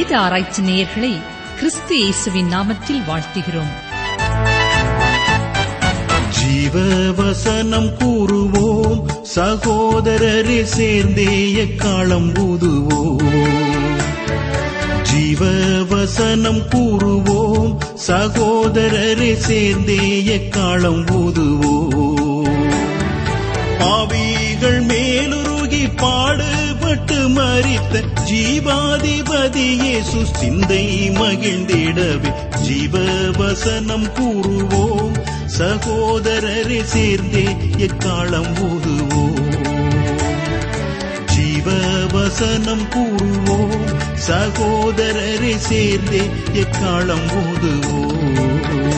வேத ஆராய்ச்சி நேயர்களை கிறிஸ்து இயேசுவின் நாமத்தில் வாழ்த்துகிறோம் ஜீவ வசனம் கூறுவோம் சகோதரரே சேர்ந்தே எக்காலம் ஊதுவோம் ஜீவ வசனம் கூறுவோம் சகோதரரே சேர்ந்தே எக்காலம் ஊதுவோம் பாவிகள் மேலுருகி பாடுபட்டு மறித்த ஜீவாதிபதி இயேசு சிந்தை மகிழ்ந்திடவே ஜீவ வசனம் கூறுவோம் சகோதரரை சேர்ந்தே எக்காலம் ஊதுவோம் ஜீவ வசனம் கூறுவோம் சகோதரரை சேர்ந்தே எக்காலம் ஊதுவோம்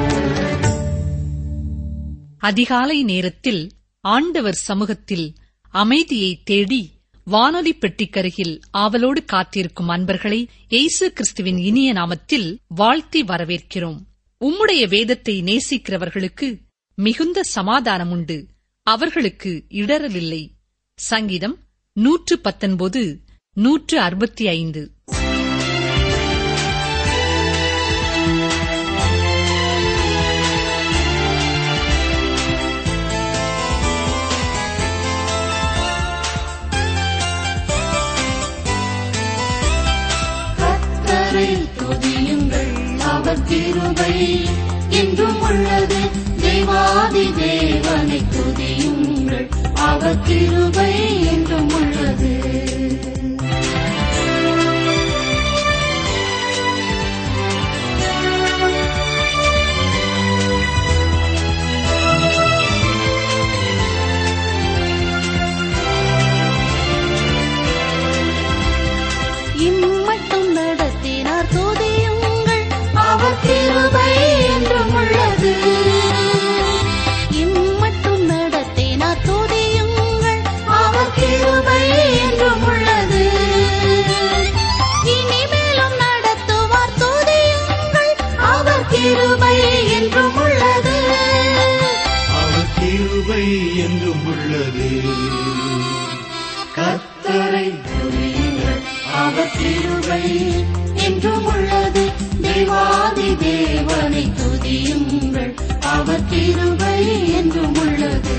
அதிகாலை நேரத்தில் ஆண்டவர் சமூகத்தில் அமைதியை தேடி வானொலி பெட்டிக்கருகில் ஆவலோடு காத்திருக்கும் அன்பர்களை இயேசு கிறிஸ்துவின் இனிய நாமத்தில் வாழ்த்தி வரவேற்கிறோம் உம்முடைய வேதத்தை நேசிக்கிறவர்களுக்கு மிகுந்த சமாதானம் உண்டு அவர்களுக்கு இடரலில்லை சங்கீதம் நூற்று பத்தொன்பது நூற்று அறுபத்தி ஐந்து கர்த்தரை துதியுங்கள் அவர் கிருபை என்றும் உள்ளது தேவாதி தேவனை துதியுங்கள் அவர் கிருபை என்றும் உள்ளது இம்மட்டும் நடத்தினார் துதியுங்கள் அவர் கிருபை என்றும் உள்ளது இம்மட்டும் நடத்தினார் துதியுங்கள் அவர் கிருபை என்றும் உள்ளது இனிமேலும் நடத்துவார் துதியுங்கள் அவர் கிருபை என்றும் உள்ளது அவர் கிருபை என்றும் உள்ளது கர்த்தரை துதியுங்கள் அவர் கிருபை என்றும் உள்ளது தேவாதி தேவனை துதியுங்கள் அவர் கிருபை என்றும் உள்ளது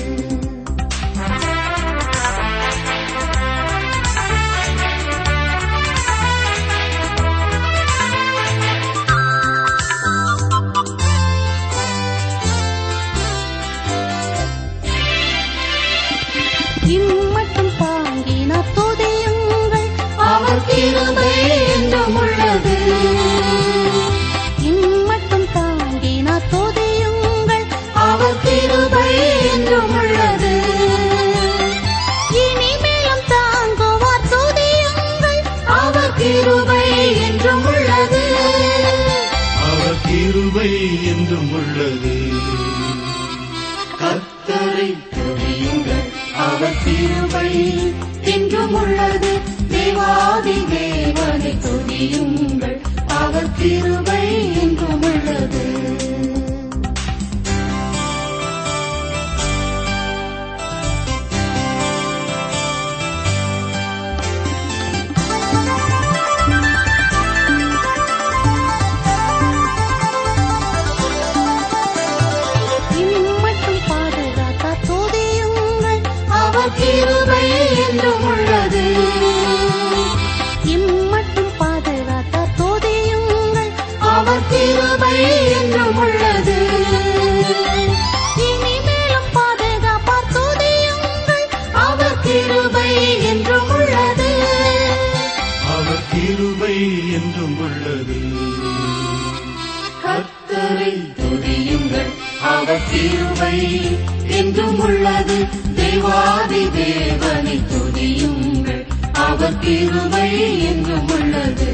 இம்மட்டும் தாங்கினார் துதியுங்கள் அவர் கிருபை என்றும் உள்ளது இம்மட்டும் தாங்கினார் துதியுங்கள் அவர் கிருபை என்றும் உள்ளது இனிமேலும் தாங்குவார் துதியுங்கள் அவர் கிருபை என்றும் உள்ளது அவர் கிருபை என்றும் உள்ளது கர்த்தரை துதியுங்கள் அவர் கிருபை என்றும் உள்ளது தேவாதி தேவனை துதியுங்கள் அவர் கிருபை என்றும் உள்ளது இம்மட்டும் பாதுகாத்தார் துதியுங்கள் அவர் கிருபை என்றும் உள்ளது இம்மட்டும் பாதுகாத்தார் துதியுங்கள் அவர் கிருபை என்றும் உள்ளது இனிமேலும் பாதுகாப்பார் துதியுங்கள் அவர் கிருபை என்றும் உள்ளது அவர் கிருபை என்றும் உள்ளது கர்த்தரை துதியுங்கள் அவர் கிருபை என்றும் உள்ளது தேவாதி தேவனை துதியுங்கள் அவர் கிருபை என்றும் உள்ளது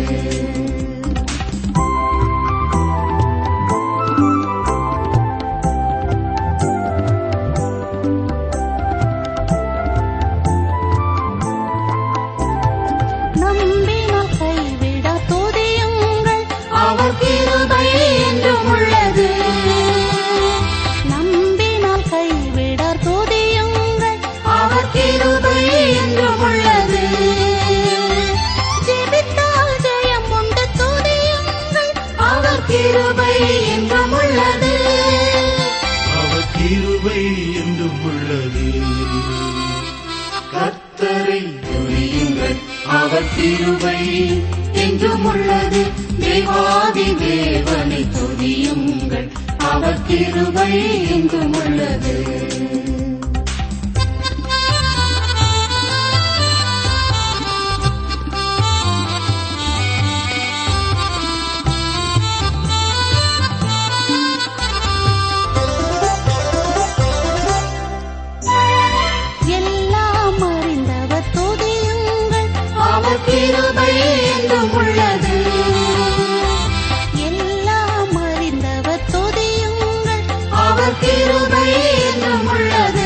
நம்பினால் கைவிட துதியுங்கள் அவர் கிருபை என்றும் உள்ளது நம்பினால் கைவிட துதியுங்கள் அவர் கிருபை என்றும் உள்ளது ஜெபித்தால் ஜெயம் கிருபை என்றும் உள்ளது அவர் கிருபை என்றும் உள்ளது கர்த்தரை துதியுங்கள் அவர் கிருபை என்றும் உள்ளது தேவாதி தேவனை துதியுங்கள் அவர் கிருபை என்றும் உள்ளது எல்லாம் அறிந்தவர் துதியுங்கள் அவர் கிருபை என்றும் உள்ளது எல்லாம் அறிந்தவர் துதியுங்கள் அவர் கிருபை என்றும் உள்ளது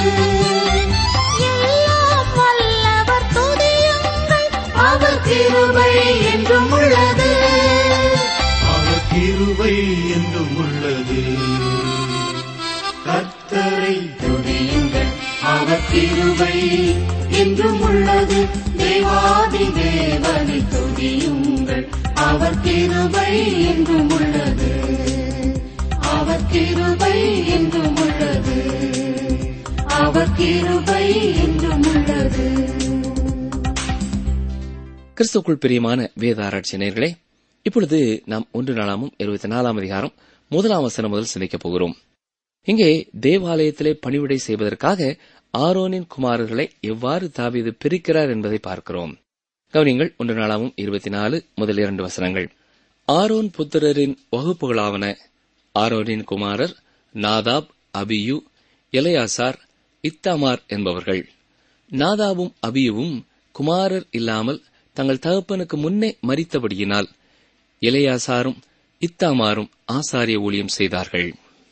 எல்லாம் வல்லவர் துதியுங்கள் அவர் கிருபை என்றும் உள்ளது அவர் கிருபை என்றும் உள்ளது கர்த்தரை துதியுங்கள் அவர் கிருபை என்றும் உள்ளது தேவாதி தேவனை துதியுங்கள் அவர் கிருபை என்றும் உள்ளது அவர் கிருபை என்றும் உள்ளது அவர் கிருபை என்றும் உள்ளது கிறிஸ்துக்குள் பிரியமான வேத ஆராய்ச்சியர்களே இப்பொழுது நாம் ஒன்று நாளாமும் இருபத்தி நாலாம் அதிகாரம் முதலாம் வசனம் முதல் சிந்திக்கப் போகிறோம் இங்கே தேவாலயத்திலே பணிவிடை செய்வதற்காக ஆரோனின் குமாரர்களை எவ்வாறு தாவீது பிரிக்கிறார் என்பதை பார்க்கிறோம் கவனியங்கள் ஒன்று நாளாமும் இருபத்தி நாலு முதல் இரண்டு வசனங்கள் ஆரோன் புத்திரரின் வகுப்புகளாவன ஆரோனின் குமாரர் நாதாப் அபியு எலையாசார் இத்தாமார் என்பவர்கள் நாதாவும் அபியுவும் குமாரர் இல்லாமல் தங்கள் தகப்பனுக்கு முன்னே மரித்தபடியினால் எலையாசாரும் இத்தாமாரும் ஆசாரிய ஊழியம் செய்தார்கள்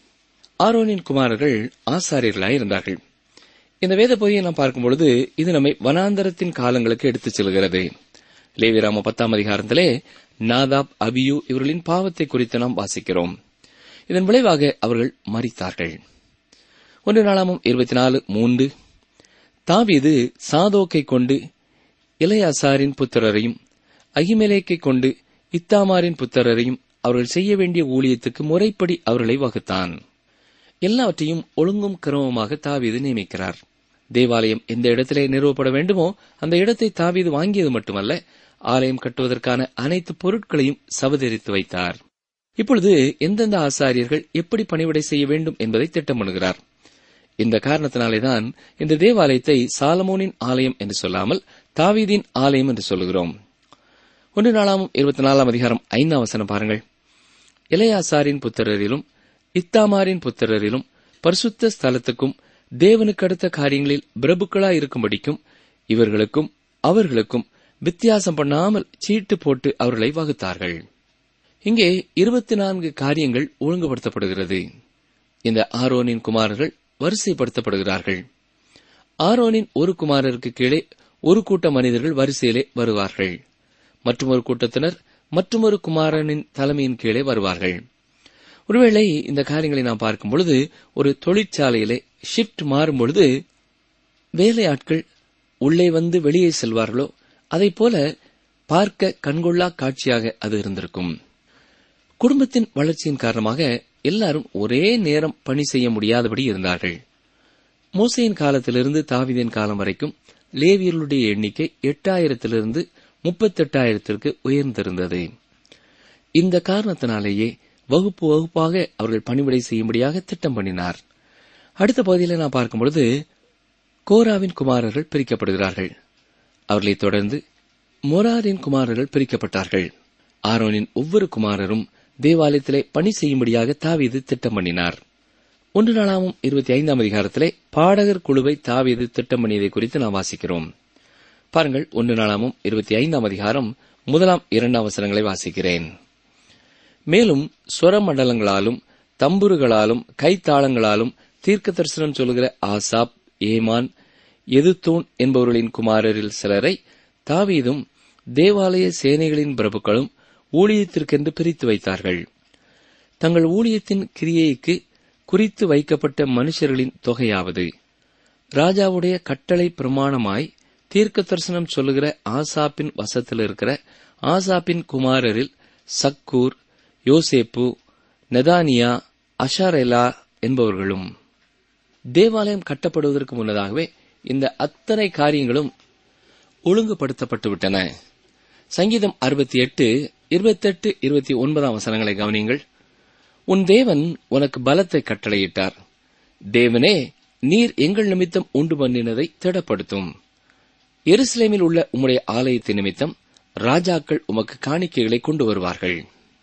ஆரோனின் குமாரர்கள் ஆசாரியர்களாய் இருந்தார்கள் இந்த வேத பகுதியை நாம் பார்க்கும் பொழுது இது நம்மை வனாந்தரத்தின் காலங்களுக்கு எடுத்துச் செல்கிறது லேவிராம பத்தாம் அதிகாரத்திலே நாதாப் அபியு இவர்களின் பாவத்தை குறித்து நாம் வாசிக்கிறோம் இதன் விளைவாக அவர்கள் மரித்தார்கள் ஒன்று நாளாமும் இருபத்தி நாலு மூன்று தாவீது சாதோக்கை கொண்டு இளையாசாரின் புத்திரரையும் அகிமெலேக்கை கொண்டு இத்தாமாரின் புத்திரரையும் அவர்கள் செய்ய வேண்டிய ஊழியத்துக்கு முறைப்படி அவர்களை வகுத்தான் எல்லாவற்றையும் ஒழுங்கும் கிரமமாக தாவீது நியமிக்கிறார் தேவாலயம் எந்த இடத்திலே நிறுவப்பட வேண்டுமோ அந்த இடத்தை தாவீது வாங்கியது மட்டுமல்ல ஆலயம் கட்டுவதற்கான அனைத்து பொருட்களையும் சவதரித்து வைத்தார் இப்பொழுது எந்தெந்த ஆசாரியர்கள் எப்படி பணிவிடை செய்ய வேண்டும் என்பதை திட்டமிடுகிறார் இந்த காரணத்தினாலேதான் இந்த தேவாலயத்தை சாலமோனின் ஆலயம் என்று சொல்லாமல் தாவீதின் ஆலயம் என்று சொல்லுகிறோம் ஒன்று நாளாமும் இருபத்தி நாலாம் அதிகாரம் ஐந்தாம் வசனம் பாருங்கள் இளையாசாரின் புத்திரரிலும் இத்தாமாரின் புத்திரரிலும் பரிசுத்த ஸ்தலத்துக்கும் தேவனுக்கு அடுத்த காரியங்களில் பிரபுக்களாய் இருக்கும்படிக்கும் இவர்களுக்கும் அவர்களுக்கும் வித்தியாசம் பண்ணாமல் சீட்டு போட்டு அவர்களை வகுத்தார்கள் இங்கே இருபத்தி நான்கு காரியங்கள் ஒழுங்குபடுத்தப்படுகிறது இந்த ஆரோனின் குமாரர்கள் வரிசைப்படுத்தப்படுகிறார்கள் ஆரோனின் ஒரு குமாரருக்கு கீழே ஒரு கூட்ட மனிதர்கள் வரிசையிலே வருவார்கள் மற்றொரு கூட்டத்தினர் மற்றொரு குமாரனின் தலைமையின் கீழே வருவார்கள் ஒருவேளை இந்த காரியங்களை நாம் பார்க்கும் பொழுது ஒரு தொழிற்சாலையிலே ஷிப்ட் மாறும் பொழுது வேலையாட்கள் உள்ளே வந்து வெளியே செல்வார்களோ அதைப் போல பார்க்க கண்கொள்ளா காட்சியாக அது இருந்திருக்கும் குடும்பத்தின் வளர்ச்சியின் காரணமாக எல்லாரும் ஒரே நேரம் பணி செய்ய முடியாதபடி இருந்தார்கள் மோசையின் காலத்திலிருந்து தாவிதின் காலம் வரைக்கும் லேவியர்களுடைய எண்ணிக்கை எட்டாயிரத்திலிருந்து முப்பத்தெட்டாயிரத்திற்கு உயர்ந்திருந்தது இந்த காரணத்தினாலேயே வகுப்பு வகுப்பாக அவர்கள் பணிவிடை செய்யும்படியாக திட்டம் பண்ணினார் அடுத்த பகுதியில் நாம் பார்க்கும் பொழுது கோராவின் குமாரர்கள் பிரிக்கப்படுகிறார்கள் அவர்களைத் தொடர்ந்து மொராரின் குமாரர்கள் பிரிக்கப்பட்டார்கள் ஆரோனின் ஒவ்வொரு குமாரரும் தேவாலயத்திலே பணி செய்யும்படியாக தாவீது திட்டம் பண்ணினார் ஒன்று நாளாமும் இருபத்தி ஐந்தாம் அதிகாரத்திலே பாடகர் குழுவை தாவீது திட்டம் பண்ணியதை குறித்து நாம் வாசிக்கிறோம் பாருங்கள் ஒன்று நாளாமும் இருபத்தி ஐந்தாம் அதிகாரம் முதலாம் இரண்டாம் வசனங்களை வாசிக்கிறேன் மேலும் ஸ்வர மண்டலங்களாலும் தம்புருகளாலும் கைத்தாளங்களாலும் தீர்க்க தரிசனம் சொல்லுகிற ஆசாப் ஏமான் எதுத்தூன் என்பவர்களின் குமாரரில் சிலரை தாவீதும் தேவாலய சேனைகளின் பிரபுக்களும் ஊழியத்திற்கென்று பிரித்து வைத்தார்கள் தங்கள் ஊழியத்தின் கிரியைக்கு குறித்து வைக்கப்பட்ட மனுஷர்களின் தொகையாவது ராஜாவுடைய கட்டளை பிரமாணமாய் தீர்க்க தரிசனம் சொல்லுகிற ஆசாப்பின் வசத்தில் இருக்கிற ஆசாப்பின் குமாரரில் சக்கூர் யோசேப்பு நெதானியா அஷாரெலா என்பவர்களும் தேவாலயம் கட்டப்படுவதற்கு முன்னதாகவே இந்த அத்தனை காரியங்களும் ஒழுங்குபடுத்தப்பட்டு விட்டன சங்கீதம் அறுபத்தி எட்டு இருபத்தெட்டு இருபத்தி ஒன்பதாம் வசனங்களை கவனியுங்கள் உன் தேவன் உனக்கு பலத்தை கட்டளையிட்டார் தேவனே நீர் எங்கள் நிமித்தம் உண்டு பண்ணினதை திடப்படுத்தும் எருசலேமில் உள்ள உம்முடைய ஆலயத்தின் நிமித்தம் ராஜாக்கள் உமக்கு காணிக்கைகளை கொண்டு வருவார்கள்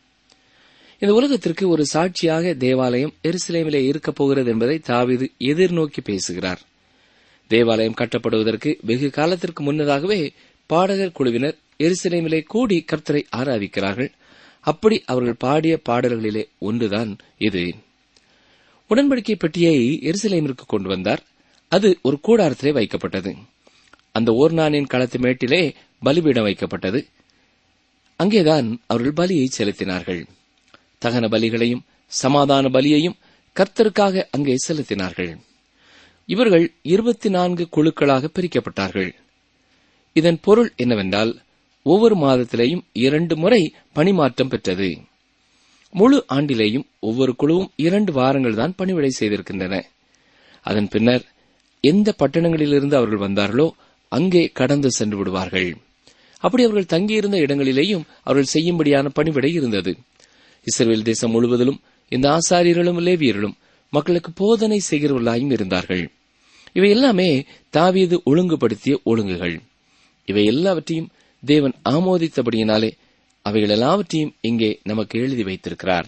இந்த உலகத்திற்கு ஒரு சாட்சியாக தேவாலயம் எருசலேமிலே இருக்கப் போகிறது என்பதை தாவீது எதிர்நோக்கி பேசுகிறார் தேவாலயம் கட்டப்படுவதற்கு வெகு காலத்திற்கு முன்னதாகவே பாடகர் குழுவினர் எருசலேமிலே கூடி கர்த்தரை ஆராதிக்கிறார்கள் அப்படி அவர்கள் பாடிய பாடல்களிலே ஒன்றுதான் இது உடன்படிக்கை பெட்டியை எருசலேமிற்கு கொண்டு வந்தார் அது ஒரு கூடாரத்திலே வைக்கப்பட்டது அந்த ஓர்நானின் களத்து மேட்டிலே பலிபீடம் வைக்கப்பட்டது அங்கேதான் அவர்கள் பலியை செலுத்தினார்கள் தகன பலிகளையும் சமாதான பலியையும் கர்த்தருக்காக அங்கே செலுத்தினார்கள் இவர்கள் இருபத்தி நான்கு குழுக்களாக பிரிக்கப்பட்டார்கள் இதன் பொருள் என்னவென்றால் ஒவ்வொரு மாதத்திலேயும் இரண்டு முறை பணிமாற்றம் பெற்றது முழு ஆண்டிலேயும் ஒவ்வொரு குழுவும் இரண்டு வாரங்கள் தான் பணிவிடை செய்திருக்கின்றன அதன் பின்னர் எந்த பட்டணங்களிலிருந்து அவர்கள் வந்தார்களோ அங்கே கடந்து சென்று விடுவார்கள் அப்படி அவர்கள் தங்கியிருந்த இடங்களிலேயும் அவர்கள் செய்யும்படியான பணிவிடை இருந்தது இஸ்ரேல் தேசம் முழுவதிலும் இந்த ஆசாரியர்களும் லேவியர்களும் மக்களுக்கு போதனை செய்கிறவர்களாயும் இருந்தார்கள் இவை எல்லாமே தாவீது ஒழுங்குபடுத்திய ஒழுங்குகள் இவை எல்லாவற்றையும் தேவன் ஆமோதித்தபடியினாலே அவைகள் எல்லாவற்றையும் இங்கே நமக்கு எழுதி வைத்திருக்கிறார்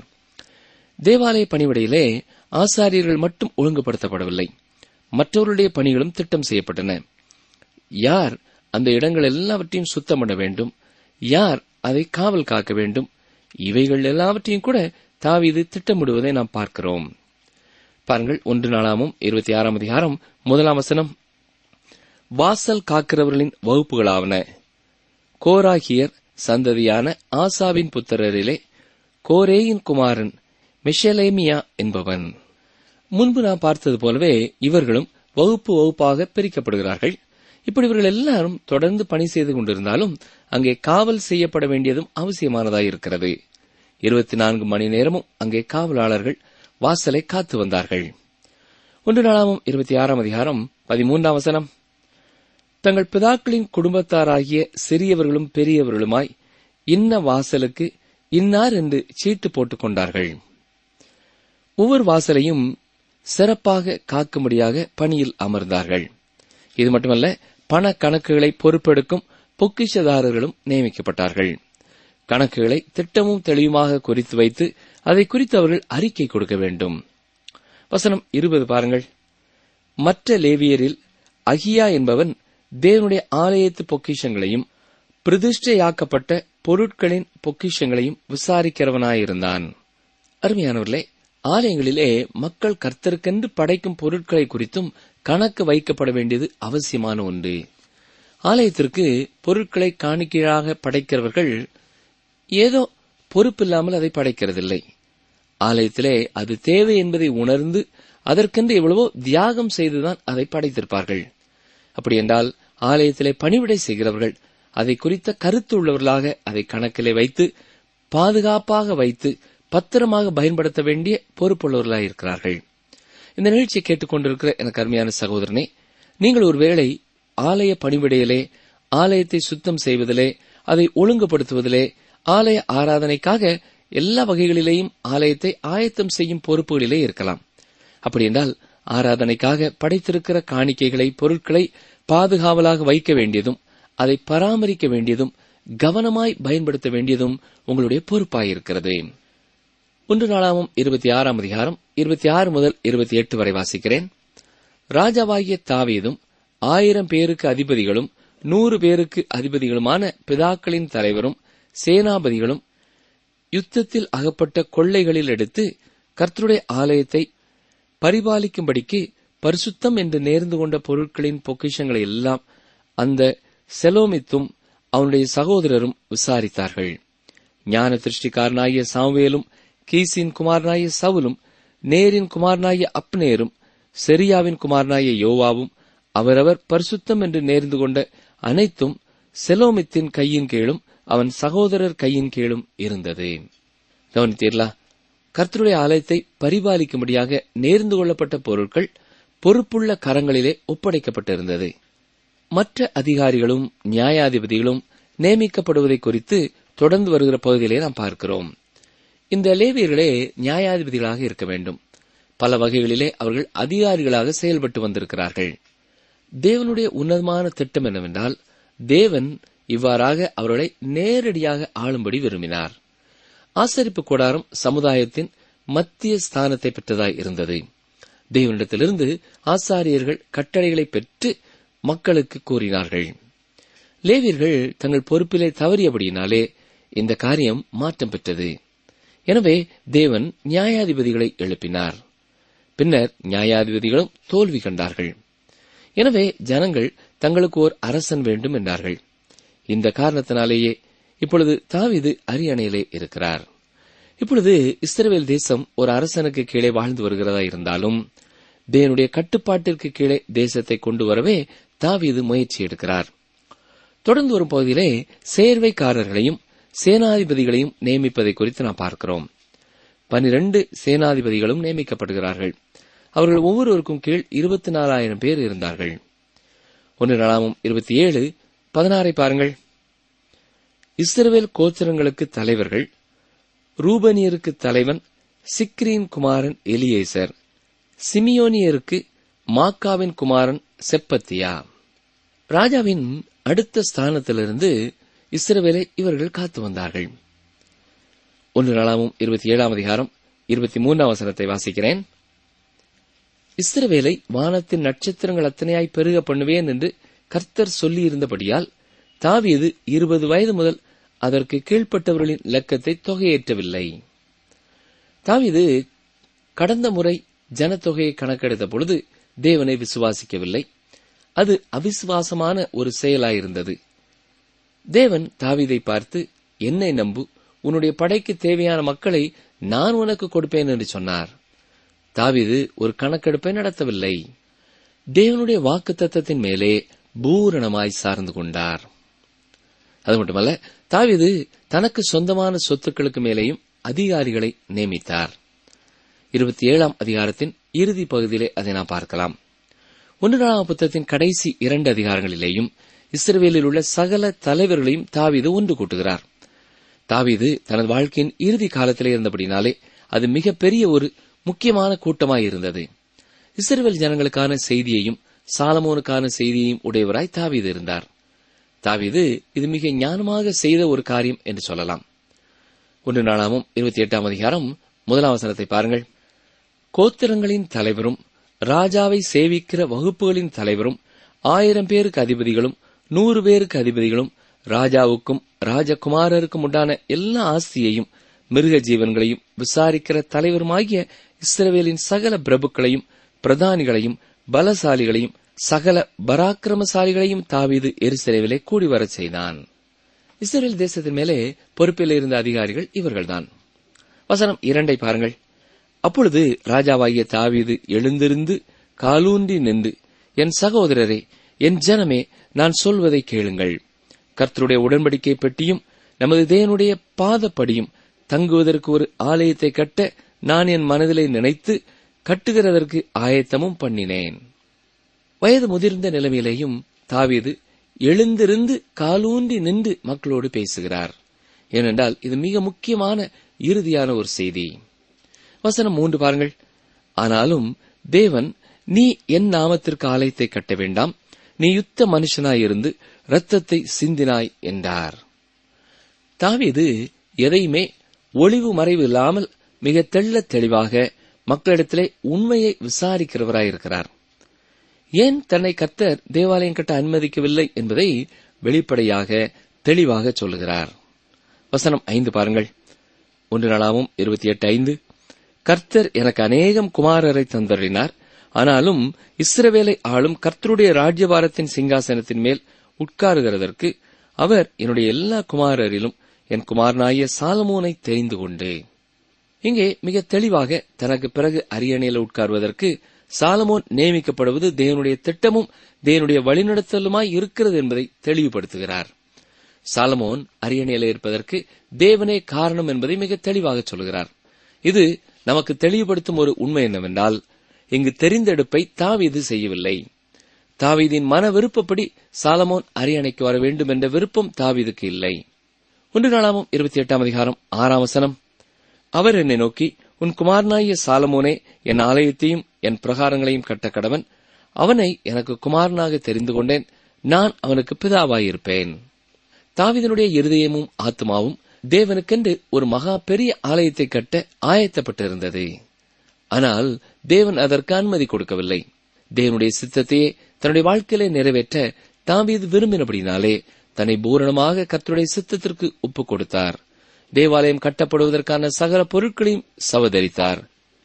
தேவாலய பணிவிடையிலே ஆசாரியர்கள் மட்டும் ஒழுங்குபடுத்தப்படவில்லை மற்றவருடைய பணிகளும் திட்டம் செய்யப்பட்டன யார் அந்த இடங்கள் எல்லாவற்றையும் சுத்தம் பண்ண வேண்டும் யார் அதை காவல் காக்க வேண்டும் இவைகள் எல்லாவற்றையும் கூட தாவீது திட்டமிடுவதை நாம் பார்க்கிறோம் பாருங்கள் ஒன்று நாளாமும் இருபத்தி ஆறாம் அதிகாரம் முதலாம் வசனம் வாசல் காக்கிறவர்களின் வகுப்புகளாவன கோராகியர் சந்ததியான ஆசாவின் புத்திரரிலே கோரேயின் குமாரன் மிஷலேமியா என்பவன் முன்பு நாம் பார்த்தது போலவே இவர்களும் வகுப்பு வகுப்பாக பிரிக்கப்படுகிறார்கள் இப்படி இவர்கள் எல்லாரும் தொடர்ந்து பணி செய்து கொண்டிருந்தாலும் அங்கே காவல் செய்யப்பட வேண்டியதும் அவசியமானதாயிருக்கிறது இருபத்தி நான்கு மணி நேரமும் அங்கே காவலாளர்கள் வாசலை காத்து வந்தார்கள் ஒன்று நாளாமும் இருபத்தி ஆறாம் அதிகாரம் பதிமூன்றாம் வசனம் தங்கள் பிதாக்களின் குடும்பத்தாராகிய சிறியவர்களும் பெரியவர்களுமாய் இன்ன வாசலுக்கு இன்னார் என்று சீட்டு போட்டுக் கொண்டார்கள் ஒவ்வொரு வாசலையும் சிறப்பாக காக்கும்படியாக பணியில் அமர்ந்தார்கள் இது மட்டுமல்ல பண கணக்குகளை பொறுப்பெடுக்கும் பொக்கிஷதாரர்களும் நியமிக்கப்பட்டார்கள் கணக்குகளை திட்டமும் தெளிவுமாக குறித்து வைத்து அதை குறித்து அவர்கள் அறிக்கை கொடுக்க வேண்டும் வசனம் இருபது பாருங்கள் மற்ற லேவியரில் அகியா என்பவன் தேவனுடைய ஆலயத்து பொக்கிஷங்களையும் பிரதிஷ்டையாக்கப்பட்ட பொருட்களின் பொக்கிஷங்களையும் விசாரிக்கிறவனாயிருந்தான் அருமையானவர்களே ஆலயங்களிலே மக்கள் கர்த்தருக்கென்று படைக்கும் பொருட்களை குறித்தும் கணக்கு வைக்கப்பட வேண்டியது அவசியமான ஒன்று ஆலயத்திற்கு பொருட்களை காணிக்கையாக படைக்கிறவர்கள் ஏதோ பொறுப்பில்லாமல் அதை படைக்கிறதில்லை ஆலயத்திலே அது தேவை என்பதை உணர்ந்து அதற்கென்று எவ்வளவோ தியாகம் செய்துதான் அதை படைத்திருப்பார்கள் அப்படி என்றால் ஆலயத்திலே பணிவிடை செய்கிறவர்கள் அதை குறித்த கருத்து உள்ளவர்களாக அதை கணக்கிலே வைத்து பாதுகாப்பாக வைத்து பத்திரமாக பயன்படுத்த வேண்டிய பொறுப்புள்ளவர்களாக இருக்கிறார்கள் இந்த நிகழ்ச்சியை கேட்டுக்கொண்டிருக்கிற எனக்கு அருமையான சகோதரனே நீங்கள் ஒருவேளை ஆலய பணிவிடையிலே ஆலயத்தை சுத்தம் செய்வதிலே அதை ஒழுங்குபடுத்துவதிலே ஆலய ஆராதனைக்காக எல்லா வகைகளிலேயும் ஆலயத்தை ஆயத்தம் செய்யும் பொறுப்புகளிலே இருக்கலாம் அப்படி என்றால் ஆராதனைக்காக படைத்திருக்கிற காணிக்கைகளை பொருட்களை பாதுகாவலாக வைக்க வேண்டியதும் அதை பராமரிக்க வேண்டியதும் கவனமாய் பயன்படுத்த வேண்டியதும் உங்களுடைய பொறுப்பாயிருக்கிறது ஒன்று நாளாமும் இருபத்தி ஆறாம் அதிகாரம் இருபத்தி ஆறு முதல் இருபத்தி எட்டு வரை வாசிக்கிறேன் ராஜாவாகிய தாவீதும் ஆயிரம் பேருக்கு அதிபதிகளும் நூறு பேருக்கு அதிபதிகளுமான பிதாக்களின் தலைவரும் சேனாபதிகளும் யுத்தத்தில் அகப்பட்ட கொள்ளைகளில் எடுத்து கர்த்தருடைய ஆலயத்தை பரிபாலிக்கும்படிக்கு பரிசுத்தம் என்று நேர்ந்து கொண்ட பொருட்களின் பொக்கிஷங்களை எல்லாம் அந்த செலோமித்தும் அவனுடைய சகோதரரும் விசாரித்தார்கள் ஞான திருஷ்டிக்காரனாகிய சாமுவேலும் கீசின் குமாரனாகிய சவுலும் நேரின் குமாரனாகிய அப்னேரும் செரியாவின் குமாரனாகிய யோவாவும் அவரவர் பரிசுத்தம் என்று நேர்ந்து கொண்ட அனைத்தும் செலோமித்தின் கையின் கீழும் அவன் சகோதரர் கையின் கீழும் இருந்தது கவனித்தீர்களா கர்த்தருடைய ஆலயத்தை பரிபாலிக்கும்படியாக நேர்ந்து கொள்ளப்பட்ட பொருட்கள் பொறுப்புள்ள கரங்களிலே ஒப்படைக்கப்பட்டிருந்தது மற்ற அதிகாரிகளும் நியாயாதிபதிகளும் நியமிக்கப்படுவதை குறித்து தொடர்ந்து வருகிற பகுதியிலே நாம் பார்க்கிறோம் இந்த லேவியர்களே நியாயாதிபதிகளாக இருக்க வேண்டும் பல வகைகளிலே அவர்கள் அதிகாரிகளாக செயல்பட்டு வந்திருக்கிறார்கள் தேவனுடைய உன்னதமான திட்டம் என்னவென்றால் தேவன் இவ்வாறாக அவர்களை நேரடியாக ஆளும்படி விரும்பினார் ஆசரிப்பு கூடாரம் சமுதாயத்தின் மத்திய ஸ்தானத்தை பெற்றதாய் இருந்தது தேவனிடத்திலிருந்து ஆசாரியர்கள் கட்டளைகளை பெற்று மக்களுக்கு கூறினார்கள் லேவியர்கள் தங்கள் பொறுப்பிலே தவறியபடியினாலே இந்த காரியம் மாற்றம் பெற்றது எனவே தேவன் நியாயாதிபதிகளை எழுப்பினார் பின்னர் நியாயாதிபதிகளும் தோல்வி கண்டார்கள் எனவே ஜனங்கள் தங்களுக்கு ஓர் அரசன் வேண்டும் என்றார்கள் இந்த காரணத்தினாலேயே இப்பொழுது தாவீது அரியணையிலே இருக்கிறார் இப்பொழுது இஸ்ரவேல் தேசம் ஒரு அரசனுக்கு கீழே வாழ்ந்து வருகிறதா இருந்தாலும் தேவனுடைய கட்டுப்பாட்டிற்கு கீழே தேசத்தை கொண்டு வரவே தாவீது முயற்சி எடுக்கிறார் தொடர்ந்து வரும் பகுதியிலே சேர்வைக்காரர்களையும் சேனாதிபதிகளையும் நியமிப்பதை குறித்து நாம் பார்க்கிறோம் பனிரண்டு சேனாதிபதிகளும் நியமிக்கப்படுகிறார்கள் அவர்கள் ஒவ்வொருவருக்கும் கீழ் இருபத்தி நாலாயிரம் பேர் இருந்தார்கள் ஒன்று நாளாமும் இருபத்தி ஏழு பதினாறை பாருங்கள் இஸ்ரவேல் கோத்திரங்களுக்கு தலைவர்கள் ரூபனியருக்கு தலைவன் சிக்ரீன் குமாரன் எலியேசர் சிமியோனியருக்கு மாக்காவின் குமாரன் செப்பத்தியா ராஜாவின் அடுத்த ஸ்தானத்திலிருந்து இஸ்ரவேலை இவர்கள் காத்து வந்தார்கள் ஒன்று நாளாமும் இருபத்தி ஏழாம் அதிகாரம் இருபத்தி மூன்றாம் வசனத்தை வாசிக்கிறேன் இஸ்ரவேலை வானத்தின் நட்சத்திரங்கள் அத்தனையாய் பெருக பண்ணுவேன் என்று கர்த்தர் சொல்லியிருந்தபடியால் தாவீது இருபது வயது முதல் அதற்கு கீழ்ப்பட்டவர்களின் இலக்கத்தை தொகையேற்றவில்லை தாவீது கடந்த முறை ஜனத்தொகையை கணக்கெடுத்த பொழுது தேவனை விசுவாசிக்கவில்லை அது அவிசுவாசமான ஒரு செயலாயிருந்தது தேவன் தாவீதை பார்த்து என்னை நம்பு உன்னுடைய படைக்கு தேவையான மக்களை நான் உனக்கு கொடுப்பேன் என்று சொன்னார் தாவீது ஒரு கணக்கெடுப்பை நடத்தவில்லை தேவனுடைய வாக்கு தத்தத்தின் மேலே பூரணமாய் சார்ந்து கொண்டார் அது மட்டுமல்ல தாவீது தனக்கு சொந்தமான சொத்துக்களுக்கு மேலேயும் அதிகாரிகளை நியமித்தார் இருபத்தி ஏழாம் அதிகாரத்தின் இறுதி பகுதியிலே அதை நாம் பார்க்கலாம் ஒன்று நாளாம் புத்தகத்தின் கடைசி இரண்டு அதிகாரங்களிலேயும் இஸ்ரவேலில் உள்ள சகல தலைவர்களையும் தாவீது ஒன்று கூட்டுகிறார் தாவீது தனது வாழ்க்கையின் இறுதி காலத்திலே இருந்தபடினாலே அது மிகப்பெரிய ஒரு முக்கியமான கூட்டமாயிருந்தது இஸ்ரவேல் ஜனங்களுக்கான செய்தியையும் சாலமோனுக்கான செய்தியையும் உடையவராய் தாவீது இருந்தார் தாவீது இது மிக ஞானமாக செய்த ஒரு காரியம் என்று சொல்லலாம் ஒன்று நாளாமும் இருபத்தி எட்டாம் அதிகாரம் முதலாம் வசனத்தை பாருங்கள் கோத்திரங்களின் தலைவரும் ராஜாவை சேவிக்கிற வகுப்புகளின் தலைவரும் ஆயிரம் பேருக்கு அதிபதிகளும் நூறு பேருக்கு அதிபதிகளும் ராஜாவுக்கும் ராஜகுமாரருக்கும் உண்டான எல்லா ஆஸ்தியையும் மிருக ஜீவன்களையும் விசாரிக்கிற தலைவருமாகிய இஸ்ரவேலின் சகல பிரபுக்களையும் பிரதானிகளையும் பலசாலிகளையும் சகல பராக்கிரமசாலிகளையும் தாவீது எருசலேவிலே கூடி வரச் செய்தான் இஸ்ரேல் தேசத்தின் மேலே பொறுப்பில் இருந்த அதிகாரிகள் இவர்கள்தான் வசனம் இரண்டை பாருங்கள் அப்பொழுது ராஜாவாகிய தாவீது எழுந்திருந்து காலூன்றி நின்று என் சகோதரரே என் ஜனமே நான் சொல்வதை கேளுங்கள் கர்த்தருடைய உடன்படிக்கை பெட்டியும் நமது தேவனுடைய பாதப்படியும் தங்குவதற்கு ஒரு ஆலயத்தை கட்ட நான் என் மனதிலே நினைத்து கட்டுகிறதற்கு ஆயத்தமும் பண்ணினேன் வயது முதிர்ந்த நிலைமையிலேயும் தாவீது எழுந்திருந்து காலூன்றி நின்று மக்களோடு பேசுகிறார் ஏனென்றால் இது மிக முக்கியமான இறுதியான ஒரு செய்தி வசனம் மூன்று பாருங்கள் ஆனாலும் தேவன் நீ என் நாமத்திற்கு ஆலயத்தை கட்ட வேண்டாம் நீ யுத்த மனுஷனாயிருந்து இரத்தத்தை சிந்தினாய் என்றார் தாவீது எதையுமே ஒளிவு மறைவு இல்லாமல் மிக தெள்ள தெளிவாக மக்களிடத்திலே உண்மையை விசாரிக்கிறவராயிருக்கிறார் ஏன் தன்னை கர்த்தர் தேவாலயம் கட்ட அனுமதிக்கவில்லை என்பதை வெளிப்படையாக தெளிவாக சொல்லுகிறார் வசனம் ஐந்து பாருங்கள் ஒன்று நாளாவும் இருபத்தி எட்டு ஐந்து கர்த்தர் எனக்கு அநேகம் குமாரரை தந்தறினார் ஆனாலும் இஸ்ரவேலை ஆளும் கர்த்தருடைய ராஜ்யபாரத்தின் சிங்காசனத்தின் மேல் உட்காருகிறதற்கு அவர் என்னுடைய எல்லா குமாரரிலும் என் குமாரனாகிய சாலமோனை தெரிந்து கொண்டு இங்கே மிக தெளிவாக தனக்கு பிறகு அரியணையில் உட்கார்வதற்கு சாலமோன் நியமிக்கப்படுவது தேவனுடைய திட்டமும் தேவனுடைய வழிநடத்தலுமாய் இருக்கிறது என்பதை தெளிவுபடுத்துகிறார் சாலமோன் அரியணையில இருப்பதற்கு தேவனே காரணம் என்பதை மிக தெளிவாக சொல்கிறார் இது நமக்கு தெளிவுபடுத்தும் ஒரு உண்மை என்னவென்றால் இங்கு தெரிந்தெடுப்பை தாவீது செய்யவில்லை தாவீதின் மன விருப்பப்படி சாலமோன் அரியணைக்கு வர வேண்டும் என்ற விருப்பம் தாவீதுக்கு இல்லை ஒன்று நாளாமும் இருபத்தி எட்டாம் அதிகாரம் ஆறாம் வசனம் அவர் என்னை நோக்கி உன் குமாரனாகிய சாலமோனே என் ஆலயத்தையும் என் பிரகாரங்களையும் கட்ட கடவன் அவனை எனக்கு குமாரனாக தெரிந்து கொண்டேன் நான் அவனுக்கு பிதாவாயிருப்பேன் தாவீதனுடைய இருதயமும் ஆத்மாவும் தேவனுக்கென்று ஒரு மகா பெரிய ஆலயத்தை கட்ட ஆயத்தப்பட்டிருந்தது ஆனால் தேவன் அதற்கு அனுமதி கொடுக்கவில்லை தேவனுடைய சித்தத்தையே தன்னுடைய வாழ்க்கையிலே நிறைவேற்ற தாவீது விரும்பினபடினாலே தன்னை பூரணமாக கர்த்தருடைய சித்தத்திற்கு ஒப்புக் கொடுத்தார் தேவாலயம் கட்டப்படுவதற்கான சகல பொருட்களையும் சவதரித்தார்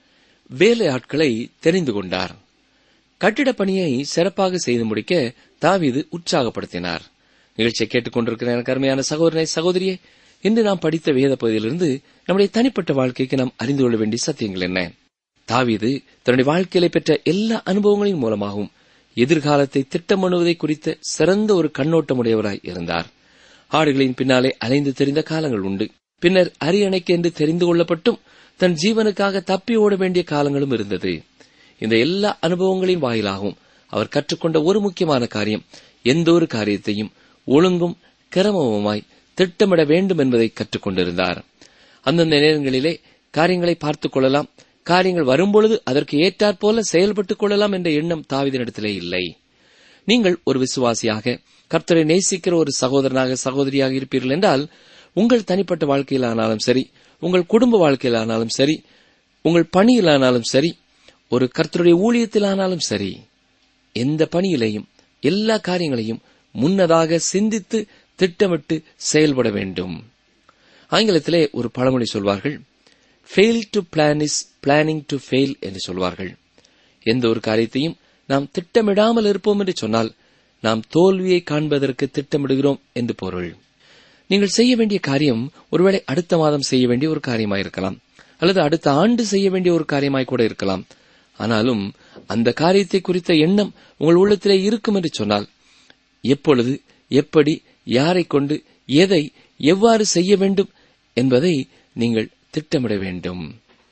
வேலை ஆட்களை தெரிந்து கொண்டார் கட்டிடப் பணியை சிறப்பாக செய்து முடிக்க தாவீது உற்சாகப்படுத்தினார் நிகழ்ச்சியை கேட்டுக்கொண்டிருக்கிற எனக்கு அருமையான சகோதரனை சகோதரியே இன்று நாம் படித்த வேத பகுதியிலிருந்து நம்முடைய தனிப்பட்ட வாழ்க்கைக்கு நாம் அறிந்து கொள்ள வேண்டிய சத்தியங்கள் என்ன தாவீது தன்னுடைய வாழ்க்கையில பெற்ற எல்லா அனுபவங்களின் மூலமாகவும் எதிர்காலத்தை திட்டமிடுவதை குறித்த சிறந்த ஒரு கண்ணோட்டமுடையவராய் இருந்தார் ஆடுகளின் பின்னாலே அலைந்து தெரிந்த காலங்கள் உண்டு பின்னர் அரியணைக்கு என்று தெரிந்து கொள்ளப்பட்டும் தன் ஜீவனுக்காக தப்பி ஓட வேண்டிய காலங்களும் இருந்தது இந்த எல்லா அனுபவங்களின் வாயிலாகவும் அவர் கற்றுக்கொண்ட ஒரு முக்கியமான காரியம் எந்த ஒரு காரியத்தையும் ஒழுங்கும் கிரமமுமாய் திட்டமிட வேண்டும் என்பதை கற்றுக்கொண்டிருந்தார் அந்தந்த நேரங்களிலே காரியங்களை பார்த்துக் கொள்ளலாம் காரியங்கள் வரும்பொழுது அதற்கு ஏற்றாற்போல செயல்பட்டுக் கொள்ளலாம் என்ற எண்ணம் தாவிதனிடத்திலே இல்லை நீங்கள் ஒரு விசுவாசியாக கர்த்தரை நேசிக்கிற ஒரு சகோதரனாக சகோதரியாக இருப்பீர்கள் என்றால் உங்கள் தனிப்பட்ட வாழ்க்கையிலானாலும் சரி உங்கள் குடும்ப வாழ்க்கையிலானாலும் சரி உங்கள் பணியிலானாலும் சரி ஒரு கர்த்தருடைய ஊழியத்திலானாலும் சரி எந்த பணியிலையும் எல்லா காரியங்களையும் முன்னதாக சிந்தித்து திட்டமிட்டு செயல்பட வேண்டும் ஆங்கிலத்திலே ஒரு பழமொழி சொல்வார்கள் fail to plan is planning to fail என்று சொல்வார்கள் எந்த ஒரு காரியத்தையும் நாம் திட்டமிடாமல் இருப்போம் என்று சொன்னால் நாம் தோல்வியை காண்பதற்கு திட்டமிடுகிறோம் என்று பொருள் நீங்கள் செய்ய வேண்டிய காரியம் ஒருவேளை அடுத்த மாதம் செய்ய வேண்டிய ஒரு காரியமாயிருக்கலாம் அல்லது அடுத்த ஆண்டு செய்ய வேண்டிய ஒரு காரியமாய் கூட இருக்கலாம் ஆனாலும் அந்த காரியத்தை குறித்த எண்ணம் உங்கள் உள்ளத்திலே இருக்கும் என்று சொன்னால் எப்பொழுது எப்படி யாரை கொண்டு எதை எவ்வாறு செய்ய வேண்டும் என்பதை நீங்கள் திட்டமிட வேண்டும்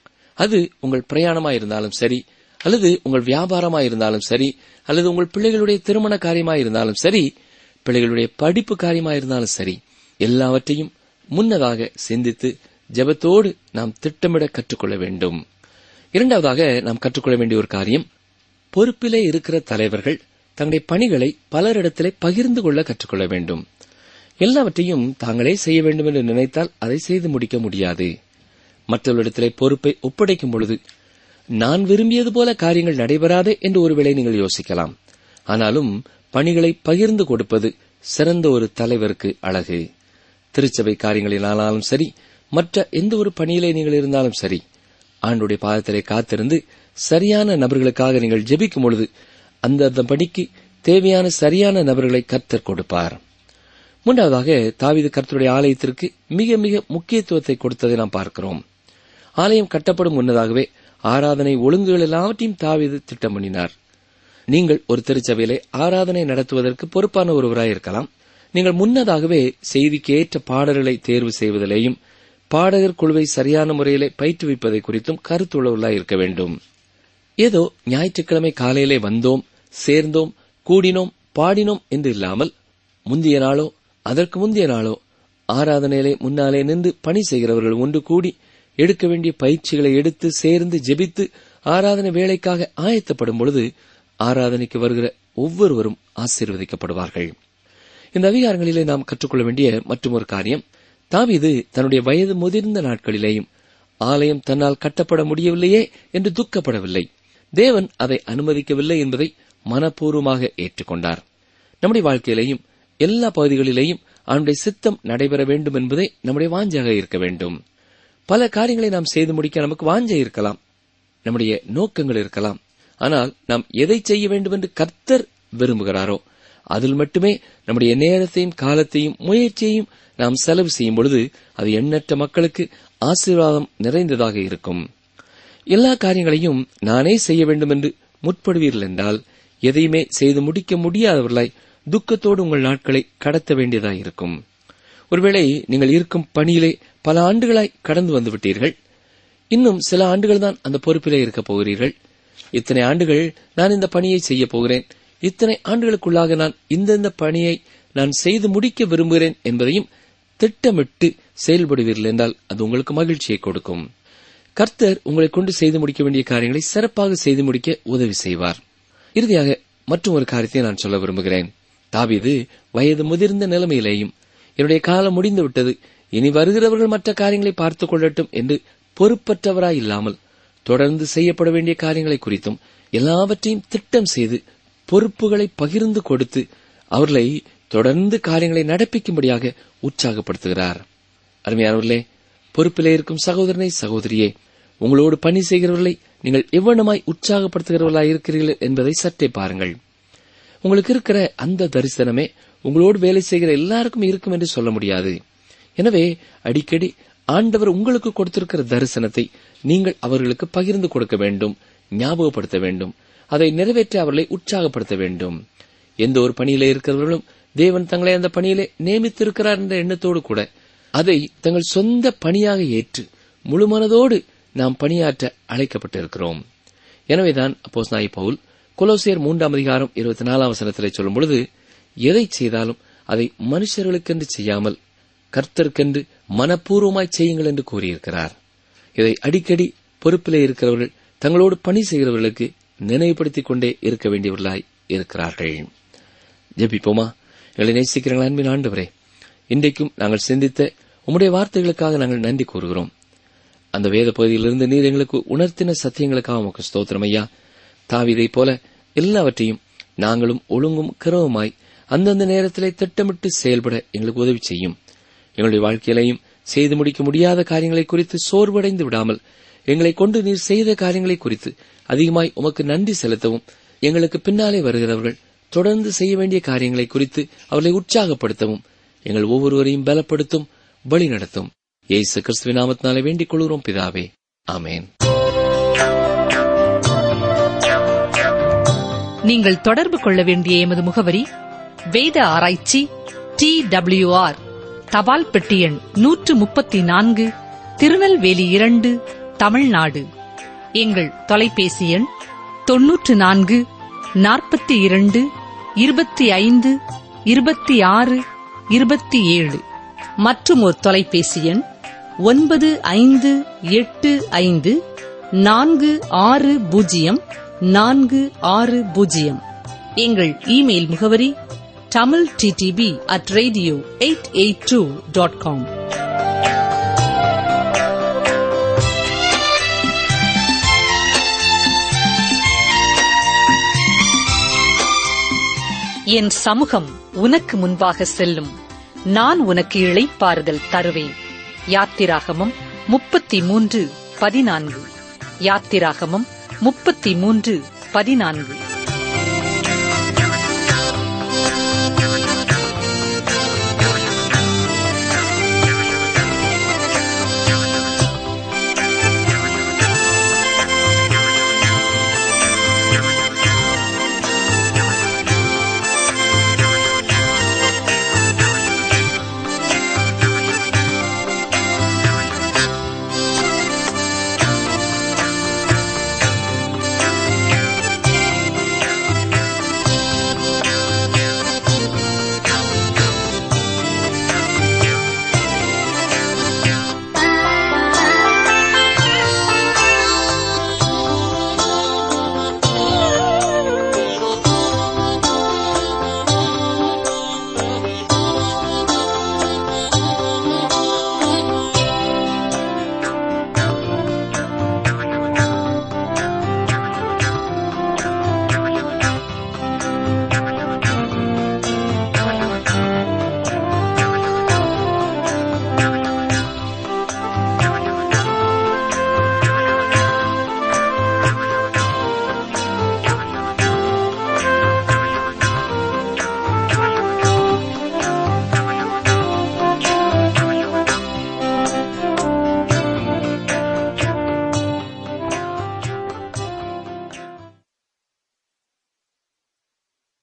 அது உங்கள் பிரயாணமாயிருந்தாலும் சரி அல்லது உங்கள் வியாபாரமாயிருந்தாலும் சரி அல்லது உங்கள் பிள்ளைகளுடைய திருமண காரியமாயிருந்தாலும் சரி பிள்ளைகளுடைய படிப்பு காரியமாயிருந்தாலும் சரி எல்லாவற்றையும் முன்னதாக சிந்தித்து ஜெபத்தோடு நாம் திட்டமிட கற்றுக்கொள்ள வேண்டும் இரண்டாவதாக நாம் கற்றுக்கொள்ள வேண்டிய ஒரு காரியம் பொறுப்பிலே இருக்கிற தலைவர்கள் தங்களுடைய பணிகளை பலரிடத்திலே பகிர்ந்து கொள்ள கற்றுக்கொள்ள வேண்டும் எல்லாவற்றையும் தாங்களே செய்ய வேண்டும் என்று நினைத்தால் அதை செய்து முடிக்க முடியாது மற்றவர்களிடத்திலே பொறுப்பை ஒப்படைக்கும் பொழுது நான் விரும்பியது போல காரியங்கள் நடைபெறாதே என்று ஒருவேளை நீங்கள் யோசிக்கலாம் ஆனாலும் பணிகளை பகிர்ந்து கொடுப்பது சிறந்த ஒரு தலைவருக்கு அழகு திருச்சபை காரியங்களினாலும் சரி மற்ற எந்த ஒரு பணியிலே நீங்கள் இருந்தாலும் சரி ஆண்டுடைய பாதத்திலே காத்திருந்து சரியான நபர்களுக்காக நீங்கள் ஜெபிக்கும் பொழுது அந்த பணிக்கு தேவையான சரியான நபர்களை கர்த்தர் கொடுப்பார் மூன்றாவதாக தாவீது கர்த்தருடைய ஆலயத்திற்கு மிக மிக முக்கியத்துவத்தை கொடுத்ததை நாம் பார்க்கிறோம் ஆலயம் கட்டப்படும் முன்னதாகவே ஆராதனை ஒழுங்குகள் எல்லாவற்றையும் தாவீது திட்டம் பண்ணினார் நீங்கள் ஒரு திருச்சபையிலே ஆராதனை நடத்துவதற்கு பொறுப்பான ஒருவராய் இருக்கலாம் நீங்கள் முன்னதாகவே செய்திக்கு ஏற்ற பாடல்களை தேர்வு செய்வதிலேயும் பாடகர் குழுவை சரியான முறையிலே பயிற்றுவிப்பதை குறித்தும் கருத்துள்ளவர்களாய் இருக்க வேண்டும் ஏதோ ஞாயிற்றுக்கிழமை காலையிலே வந்தோம் சேர்ந்தோம் கூடினோம் பாடினோம் என்று இல்லாமல் முந்திய நாளோ அதற்கு முந்தைய நாளோ ஆராதனையிலே முன்னாலே நின்று பணி செய்கிறவர்கள் ஒன்று கூடி எடுக்க வேண்டிய பயிற்சிகளை எடுத்து சேர்ந்து ஜெபித்து ஆராதனை வேலைக்காக ஆயத்தப்படும் பொழுது ஆராதனைக்கு வருகிற ஒவ்வொருவரும் ஆசீர்வதிக்கப்படுவார்கள் இந்த அதிகாரங்களிலே நாம் கற்றுக்கொள்ள வேண்டிய மற்றொரு காரியம் தாவீது தன்னுடைய வயது முதிர்ந்த நாட்களிலேயும் ஆலயம் தன்னால் கட்டப்பட முடியவில்லையே என்று துக்கப்படவில்லை தேவன் அதை அனுமதிக்கவில்லை என்பதை மனப்பூர்வமாக ஏற்றுக்கொண்டார் நம்முடைய வாழ்க்கையிலேயும் எல்லா பகுதிகளிலேயும் அவனுடைய சித்தம் நடைபெற வேண்டும் என்பதே நம்முடைய வாஞ்சாக இருக்க வேண்டும் பல காரியங்களை நாம் செய்து முடிக்க நமக்கு வாஞ்சை இருக்கலாம் நம்முடைய நோக்கங்கள் இருக்கலாம் ஆனால் நாம் எதை செய்ய வேண்டும் என்று கர்த்தர் விரும்புகிறாரோ அதில் மட்டுமே நம்முடைய நேரத்தையும் காலத்தையும் முயற்சியையும் நாம் செலவு செய்யும் பொழுது அது எண்ணற்ற மக்களுக்கு ஆசீர்வாதம் நிறைந்ததாக இருக்கும் எல்லா காரியங்களையும் நானே செய்ய வேண்டும் என்று முற்படுவீர்கள் என்றால் எதையுமே செய்து முடிக்க முடியாதவர்களாய் துக்கத்தோடு உங்கள் நாட்களை கடத்த வேண்டியதாயிருக்கும் ஒருவேளை நீங்கள் இருக்கும் பணியிலே பல ஆண்டுகளாய் கடந்து வந்து விட்டீர்கள் இன்னும் சில ஆண்டுகள் தான் அந்த பொறுப்பிலே இருக்கப் போகிறீர்கள் இத்தனை ஆண்டுகள் நான் இந்த பணியை செய்ய போகிறேன் இத்தனை ஆண்டுகளுக்குள்ளாக நான் இந்தந்த பணியை நான் செய்து முடிக்க விரும்புகிறேன் என்பதையும் திட்டமிட்டு செயல்படுவீர்கள் என்றால் அது உங்களுக்கு மகிழ்ச்சியை கொடுக்கும் கர்த்தர் உங்களை கொண்டு செய்து முடிக்க வேண்டிய காரியங்களை சிறப்பாக செய்து முடிக்க உதவி செய்வார் இறுதியாக மற்றும் ஒரு காரியத்தை நான் சொல்ல விரும்புகிறேன் தாவீது வயது முதிர்ந்த நிலைமையிலேயும் என்னுடைய காலம் முடிந்து விட்டது இனி வருகிறவர்கள் மற்ற காரியங்களை பார்த்துக் கொள்ளட்டும் என்று பொறுப்பற்றவராய் இல்லாமல் தொடர்ந்து செய்யப்பட வேண்டிய காரியங்களை குறித்தும் எல்லாவற்றையும் திட்டம் செய்து பொறுப்புகளை பகிர்ந்து கொடுத்து அவர்களை தொடர்ந்து காரியங்களை நடப்பிக்கும்படியாக உற்சாகப்படுத்துகிறார் அருமையானவர்களே பொறுப்பிலே இருக்கும் சகோதரனை சகோதரியே உங்களோடு பணி செய்கிறவர்களை நீங்கள் எவ்வளமாய் உற்சாகப்படுத்துகிறவர்களாய் இருக்கிறீர்கள் என்பதை சற்றே பாருங்கள் உங்களுக்கு இருக்கிற அந்த தரிசனமே உங்களோடு வேலை செய்கிற எல்லாருக்கும் இருக்கும் என்று சொல்ல முடியாது எனவே அடிக்கடி ஆண்டவர் உங்களுக்கு கொடுத்திருக்கிற தரிசனத்தை நீங்கள் அவர்களுக்கு பகிர்ந்து கொடுக்க வேண்டும் ஞாபகப்படுத்த வேண்டும் அதை நிறைவேற்ற அவர்களை உற்சாகப்படுத்த வேண்டும் எந்த ஒரு பணியிலே இருக்கிறவர்களும் தேவன் தங்களை அந்த பணியிலே நியமித்திருக்கிறார் என்ற எண்ணத்தோடு கூட அதை தங்கள் சொந்த பணியாக ஏற்று முழு மனதோடு நாம் பணியாற்ற அழைக்கப்பட்டிருக்கிறோம் எனவேதான் அப்போஸ் நாய் பவுல் கொலோசியர் மூன்றாம் அதிகாரம் இருபத்தி நாலாம் வசனத்திலே சொல்லும் பொழுது எதை செய்தாலும் அதை மனுஷர்களுக்கென்று செய்யாமல் கர்த்தருக்கென்று மனப்பூர்வமாய் செய்யுங்கள் என்று கூறியிருக்கிறார் இதை அடிக்கடி பொறுப்பிலே இருக்கிறவர்கள் தங்களோடு பணி செய்கிறவர்களுக்கு நினைவுபடுத்திக் கொண்டே இருக்க வேண்டியவர்களாய் இருக்கிறார்கள் ஜெபிப்போமா எங்களை நேசிக்கிறீர்கள் அன்பின் ஆண்டவரே இன்றைக்கும் நாங்கள் சிந்தித்த உம்முடைய வார்த்தைகளுக்காக நாங்கள் நன்றி கூறுகிறோம் அந்த வேத பகுதியிலிருந்து நீர் எங்களுக்கு உணர்த்தின சத்தியங்களுக்காக உமக்கு ஸ்தோத்திரம் ஐயா தாவிதைப் போல எல்லாவற்றையும் நாங்களும் ஒழுங்கும் கிரவமாய் அந்தந்த நேரத்திலே திட்டமிட்டு செயல்பட எங்களுக்கு உதவி செய்யும் எங்களுடைய வாழ்க்கையிலையும் செய்து முடிக்க முடியாத காரியங்களை குறித்து சோர்வடைந்து விடாமல் எங்களை கொண்டு நீர் செய்த காரியங்களை குறித்து அதிகமாய் உமக்கு நன்றி செலுத்தவும் எங்களுக்கு பின்னாலே வருகிறவர்கள் தொடர்ந்து செய்ய வேண்டிய காரியங்களை குறித்து அவர்களை உற்சாகப்படுத்தவும் எங்கள் ஒவ்வொருவரையும் பலப்படுத்தும் வழி நடத்தும் இயேசு கிறிஸ்துவின் நாமத்தினாலே வேண்டிக் கொள்கிறோம் பிதாவே ஆமேன் நீங்கள் தொடர்பு கொள்ள வேண்டிய எமது முகவரி வேத ஆராய்ச்சி டி ஆர் தபால் பெட்டி எண் நூற்று முப்பத்தி நான்கு திருநெல்வேலி இரண்டு தமிழ்நாடு எங்கள் தொலைபேசி எண் தொன்னூற்று நான்கு நாற்பத்தி இரண்டு இருபத்தி ஐந்து இருபத்தி ஆறு இருபத்தி ஏழு மற்றும் ஒரு தொலைபேசி எண் ஒன்பது ஐந்து எட்டு ஐந்து நான்கு ஆறு பூஜ்ஜியம் நான்கு ஆறு பூஜ்ஜியம் எங்கள் இமெயில் முகவரி Tamil DTP at radio eight eight two dot com என் சமூகம் உனக்கு முன்பாக செல்லும் நான் உனக்கு இளைப்பாறுதல் தருவேன் யாத்திராகமம் முப்பத்தி மூன்று பதினான்கு யாத்திராகமம் முப்பத்தி மூன்று பதினான்கு